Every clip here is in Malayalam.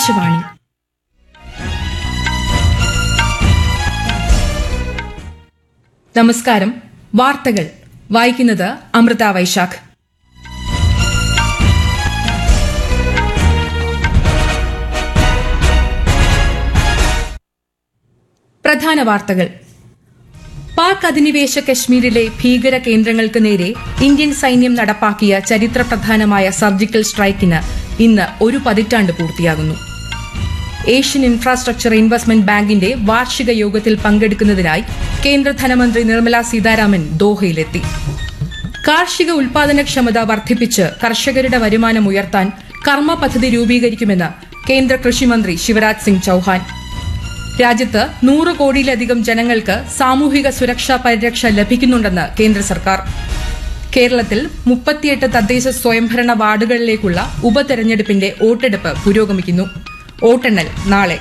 ആകാശവാണി നമസ്കാരം വാർത്തകൾ വായിക്കുന്നത് അമൃത വൈശാഖ് പ്രധാന വാർത്തകൾ പാക് അധിനിവേശ കശ്മീരിലെ ഭീകര കേന്ദ്രങ്ങൾക്ക് നേരെ ഇന്ത്യൻ സൈന്യം നടപ്പാക്കിയ ചരിത്രപ്രധാനമായ സർജിക്കൽ സ്ട്രൈക്കിന് ഇന്ന് ഒരു പതിറ്റാണ്ട് പൂർത്തിയാകുന്നു ഏഷ്യൻ ഇൻഫ്രാസ്ട്രക്ചർ ഇൻവെസ്റ്റ്മെന്റ് ബാങ്കിന്റെ വാർഷിക യോഗത്തിൽ പങ്കെടുക്കുന്നതിനായി കേന്ദ്ര ധനമന്ത്രി നിർമ്മല സീതാരാമൻ ദോഹയിലെത്തി കാർഷിക ഉൽപാദനക്ഷമത വർദ്ധിപ്പിച്ച് കർഷകരുടെ വരുമാനം ഉയർത്താൻ കർമ്മ പദ്ധതി രൂപീകരിക്കുമെന്ന് കേന്ദ്ര കൃഷിമന്ത്രി ശിവരാജ് സിംഗ് ചൌഹാൻ രാജ്യത്ത് നൂറ് കോടിയിലധികം ജനങ്ങൾക്ക് സാമൂഹിക സുരക്ഷാ പരിരക്ഷ ലഭിക്കുന്നുണ്ടെന്ന് കേന്ദ്ര സർക്കാർ കേരളത്തിൽ മുപ്പത്തിയെട്ട് തദ്ദേശ സ്വയംഭരണ വാർഡുകളിലേക്കുള്ള ഉപതെരഞ്ഞെടുപ്പിന്റെ വോട്ടെടുപ്പ് പുരോഗമിക്കുന്നു വോട്ടെണ്ണൽ നാളെ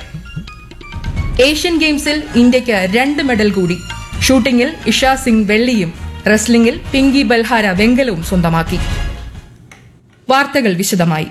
ഏഷ്യൻ ഗെയിംസിൽ ഇന്ത്യയ്ക്ക് രണ്ട് മെഡൽ കൂടി ഷൂട്ടിംഗിൽ ഇഷ സിംഗ് വെള്ളിയും റെസ്ലിംഗിൽ പിങ്കി ബൽഹാര വെങ്കലവും സ്വന്തമാക്കി വാർത്തകൾ വിശദമായി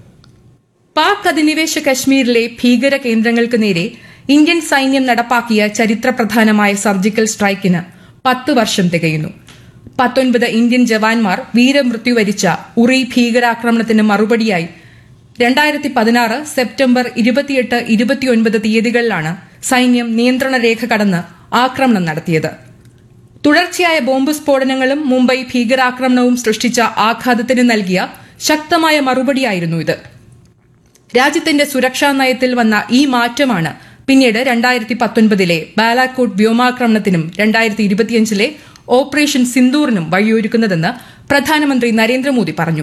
പാക് അധിനിവേശ കശ്മീരിലെ ഭീകര കേന്ദ്രങ്ങൾക്ക് നേരെ ഇന്ത്യൻ സൈന്യം നടപ്പാക്കിയ ചരിത്രപ്രധാനമായ സർജിക്കൽ സ്ട്രൈക്കിന് പത്ത് വർഷം തികയുന്നു പത്തൊൻപത് ഇന്ത്യൻ ജവാന്മാർ വീരമൃത്യു വരിച്ച ഉറി ഭീകരാക്രമണത്തിന് മറുപടിയായി രണ്ടായിരത്തി പതിനാറ് സെപ്റ്റംബർ ഇരുപത്തിയെട്ട് ഇരുപത്തിയൊൻപത് തീയതികളിലാണ് സൈന്യം നിയന്ത്രണ രേഖ കടന്ന് ആക്രമണം നടത്തിയത് തുടർച്ചയായ ബോംബ് സ്ഫോടനങ്ങളും മുംബൈ ഭീകരാക്രമണവും സൃഷ്ടിച്ച ആഘാതത്തിന് നൽകിയ ശക്തമായ മറുപടിയായിരുന്നു ഇത് രാജ്യത്തിന്റെ സുരക്ഷാ നയത്തിൽ വന്ന ഈ മാറ്റമാണ് പിന്നീട് രണ്ടായിരത്തി പത്തൊൻപതിലെ ബാലാക്കോട്ട് വ്യോമാക്രമണത്തിനും രണ്ടായിരത്തി ഇരുപത്തിയഞ്ചിലെ ഓപ്പറേഷൻ സിന്ദൂറിനും വഴിയൊരുക്കുന്നതെന്ന് പ്രധാനമന്ത്രി നരേന്ദ്രമോദി പറഞ്ഞു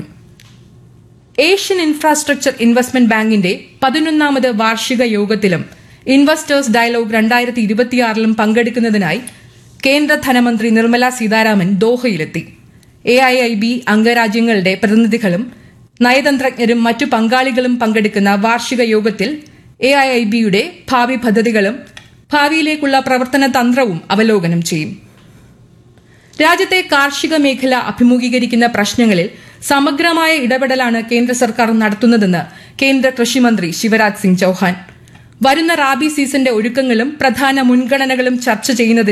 ഏഷ്യൻ ഇൻഫ്രാസ്ട്രക്ചർ ഇൻവെസ്റ്റ്മെന്റ് ബാങ്കിന്റെ പതിനൊന്നാമത് വാർഷിക യോഗത്തിലും ഇൻവെസ്റ്റേഴ്സ് ഡയലോഗ് രണ്ടായിരത്തി ഇരുപത്തിയാറിലും പങ്കെടുക്കുന്നതിനായി കേന്ദ്ര ധനമന്ത്രി നിർമ്മല സീതാരാമൻ ദോഹയിലെത്തി എ ഐ ഐ ബി അംഗരാജ്യങ്ങളുടെ പ്രതിനിധികളും നയതന്ത്രജ്ഞരും മറ്റു പങ്കാളികളും പങ്കെടുക്കുന്ന വാർഷിക യോഗത്തിൽ എ ഐ ഐ ബിയുടെ ഭാവി പദ്ധതികളും ഭാവിയിലേക്കുള്ള പ്രവർത്തന തന്ത്രവും അവലോകനം ചെയ്യും രാജ്യത്തെ കാർഷിക മേഖല അഭിമുഖീകരിക്കുന്ന പ്രശ്നങ്ങളിൽ സമഗ്രമായ ഇടപെടലാണ് കേന്ദ്ര സർക്കാർ നടത്തുന്നതെന്ന് കേന്ദ്ര കൃഷിമന്ത്രി ശിവരാജ് സിംഗ് ചൌഹാൻ വരുന്ന റാബി സീസന്റെ ഒരുക്കങ്ങളും പ്രധാന മുൻഗണനകളും ചർച്ച ചെയ്യുന്നതിന്